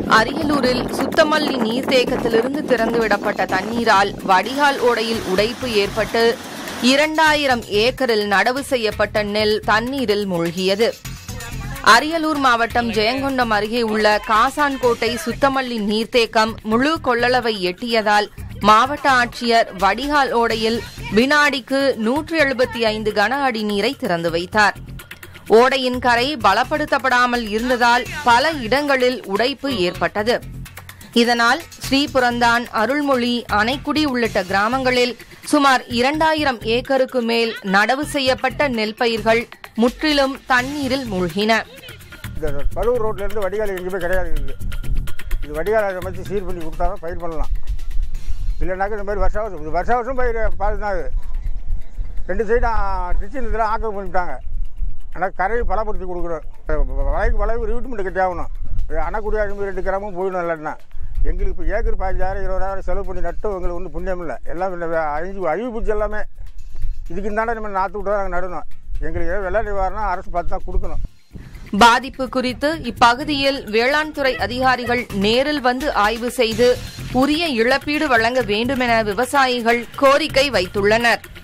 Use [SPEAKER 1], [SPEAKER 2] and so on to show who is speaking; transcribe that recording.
[SPEAKER 1] அரியலூரில் சுத்தமல்லி நீர்த்தேக்கத்திலிருந்து திறந்துவிடப்பட்ட தண்ணீரால் வடிகால் ஓடையில் உடைப்பு ஏற்பட்டு இரண்டாயிரம் ஏக்கரில் நடவு செய்யப்பட்ட நெல் தண்ணீரில் மூழ்கியது அரியலூர் மாவட்டம் ஜெயங்கொண்டம் அருகே உள்ள காசான்கோட்டை சுத்தமல்லி நீர்த்தேக்கம் முழு கொள்ளளவை எட்டியதால் மாவட்ட ஆட்சியர் வடிகால் ஓடையில் வினாடிக்கு நூற்று எழுபத்தி ஐந்து கன அடி நீரை திறந்து வைத்தார் ஓடையின் கரை பலப்படுத்தப்படாமல் இருந்ததால் பல இடங்களில் உடைப்பு ஏற்பட்டது இதனால் ஸ்ரீபுரந்தான் அருள்மொழி அணைக்குடி உள்ளிட்ட கிராமங்களில் சுமார் இரண்டாயிரம் ஏக்கருக்கு மேல் நடவு செய்யப்பட்ட நெல் பயிர்கள் முற்றிலும் தண்ணீரில் மூழ்கின
[SPEAKER 2] இந்த பழுவூர் ரோட்லேருந்து வடிகால் எங்கேயுமே கிடையாது இது இது வடிகால் அமைச்சு சீர் பண்ணி கொடுத்தா தான் பயிர் பண்ணலாம் இல்லைனாக்கா இந்த மாதிரி வருஷம் வருஷம் இது வருஷம் வருஷம் பயிர் பார்த்து தான் இது ரெண்டு சைடும் டிச்சின் இதெல்லாம் ஆக்கம் பண்ணிட்டாங்க ஆனால் கரையை பலப்படுத்தி கொடுக்குறோம் வளைக்கு வளைவு ரீட்மெண்ட் கட்டியாகணும் அணைக்குடி அழும்பு ரெண்டு கிராமம் போயிடும் இல்லைன்னா எங்களுக்கு இப்போ ஏக்கர் பதினஞ்சாயிரம் இருபதாயிரம் செலவு பண்ணி நட்டும் எங்களுக்கு ஒன்றும் புண்ணியம் இல்லை எல்லாம் இந்த அழிஞ்சு அழிவு பூச்சி எல்லாமே இதுக்கு தானே நம்ம நாற்று விட்டு தான் நாங்கள் நடணும் எங்களுக்கு ஏதோ வெள்ள நிவாரணம் அரசு பார்த்து தான் கொடுக்கணும்
[SPEAKER 1] பாதிப்பு குறித்து இப்பகுதியில் வேளாண் துறை அதிகாரிகள் நேரில் வந்து ஆய்வு செய்து உரிய இழப்பீடு வழங்க வேண்டுமென விவசாயிகள் கோரிக்கை வைத்துள்ளனர்